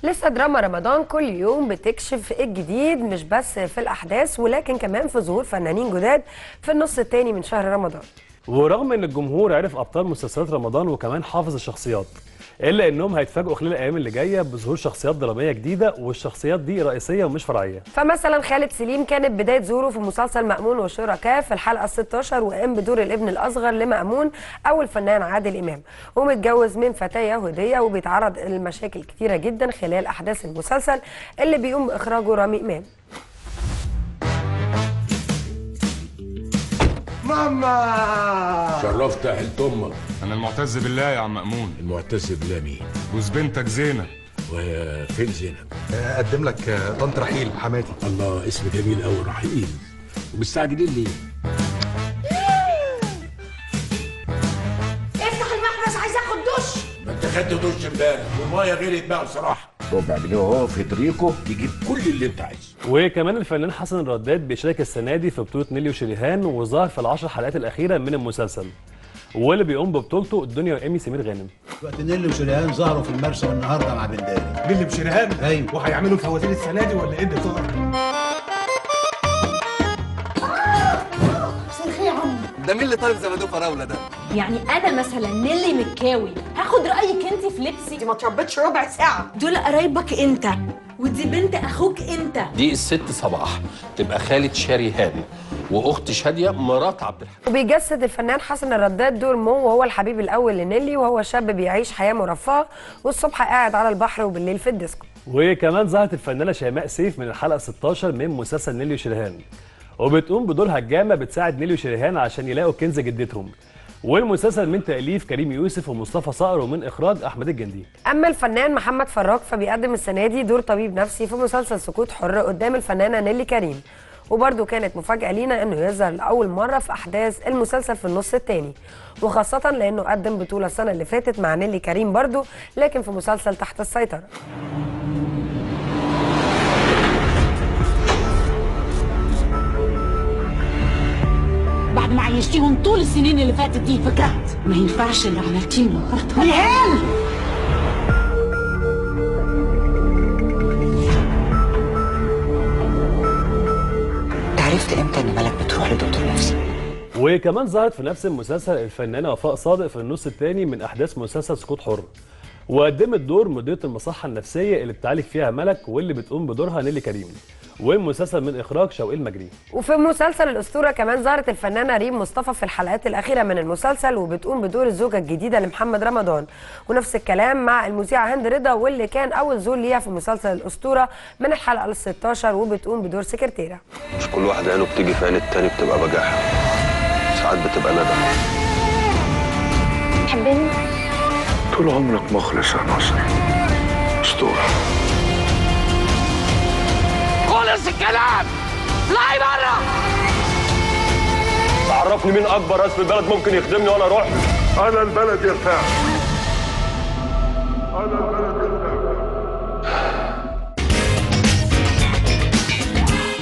لسه دراما رمضان كل يوم بتكشف الجديد مش بس في الأحداث ولكن كمان في ظهور فنانين جداد في النص التاني من شهر رمضان ورغم ان الجمهور عرف ابطال مسلسلات رمضان وكمان حافظ الشخصيات الا انهم هيتفاجئوا خلال الايام اللي جايه بظهور شخصيات دراميه جديده والشخصيات دي رئيسيه ومش فرعيه فمثلا خالد سليم كانت بداية ظهوره في مسلسل مأمون والشركاء في الحلقة ال 16 وقام بدور الابن الأصغر لمأمون أو الفنان عادل إمام ومتجوز من فتاة يهودية وبيتعرض لمشاكل كتيرة جدا خلال أحداث المسلسل اللي بيقوم بإخراجه رامي إمام ماما شرفت اهلت امك انا المعتز بالله يا عم مأمون المعتز بالله مين جوز بنتك زينب وفين زينب اقدم لك آه، طنط رحيل حماتي الله اسم جميل قوي رحيل ومستعجلين ليه افتح المحبس عايز اخد دش ما انت خدت دش امبارح والميه غليت بقى بصراحه ربع جنيه اهو فيدريكو يجيب كل اللي انت عايزه وكمان الفنان حسن الرداد بيشارك السنه دي في بطوله نيلي وشريهان وظهر في العشر حلقات الاخيره من المسلسل واللي بيقوم ببطولته الدنيا وايمي سمير غانم وقت نيلي وشريهان ظهروا في المرسى النهارده مع بنداري بيلي بشريهان ايوه وهيعملوا فواتير السنه دي ولا ايه النظام؟ مساء الخير يا عم ده مين اللي طالب زبادو فراوله ده؟ يعني انا مثلا نيلي مكاوي هاخد رايك انت في لبسي دي ما تربتش ربع ساعه دول قرايبك انت ودي بنت اخوك انت دي الست صباح تبقى خالة شريهان واخت شاديه مرات عبد الحليم وبيجسد الفنان حسن الرداد دور مو وهو الحبيب الأول لنيلي وهو شاب بيعيش حياة مرفهة والصبح قاعد على البحر وبالليل في الديسكو وكمان ظهرت الفنانه شيماء سيف من الحلقه 16 من مسلسل نيلي وشريهان وبتقوم بدور هجامه بتساعد نيلي وشريهان عشان يلاقوا كنز جدتهم والمسلسل من تاليف كريم يوسف ومصطفى صقر ومن اخراج احمد الجندي اما الفنان محمد فراج فبيقدم السنه دي دور طبيب نفسي في مسلسل سكوت حر قدام الفنانه نيلي كريم وبرده كانت مفاجاه لينا انه يظهر لاول مره في احداث المسلسل في النص الثاني وخاصه لانه قدم بطوله السنه اللي فاتت مع نيلي كريم برده لكن في مسلسل تحت السيطره بعد ما عيشتيهم طول السنين اللي فاتت دي فكرت ما ينفعش اللي عملتيه النهارده نهال عرفت امتى ان ملك بتروح لدكتور نفسي وكمان ظهرت في نفس المسلسل الفنانه وفاء صادق في النص الثاني من احداث مسلسل سقوط حر وقدمت دور مديره المصحه النفسيه اللي بتعالج فيها ملك واللي بتقوم بدورها نيلي كريم والمسلسل من اخراج شوقي المجري وفي مسلسل الأسطورة كمان ظهرت الفنانة ريم مصطفى في الحلقات الأخيرة من المسلسل وبتقوم بدور الزوجة الجديدة لمحمد رمضان ونفس الكلام مع المذيعة هند رضا واللي كان أول ظهور ليها في مسلسل الأسطورة من الحلقة ال 16 وبتقوم بدور سكرتيرة مش كل واحد عينه بتيجي في عين التاني بتبقى بجاحه ساعات بتبقى ندم تحبني طول عمرك مخلص يا ناصر اسطوره خلص الكلام اطلعي بره عرفني مين اكبر راس في البلد ممكن يخدمني وانا اروح انا البلد يا فاعل انا البلد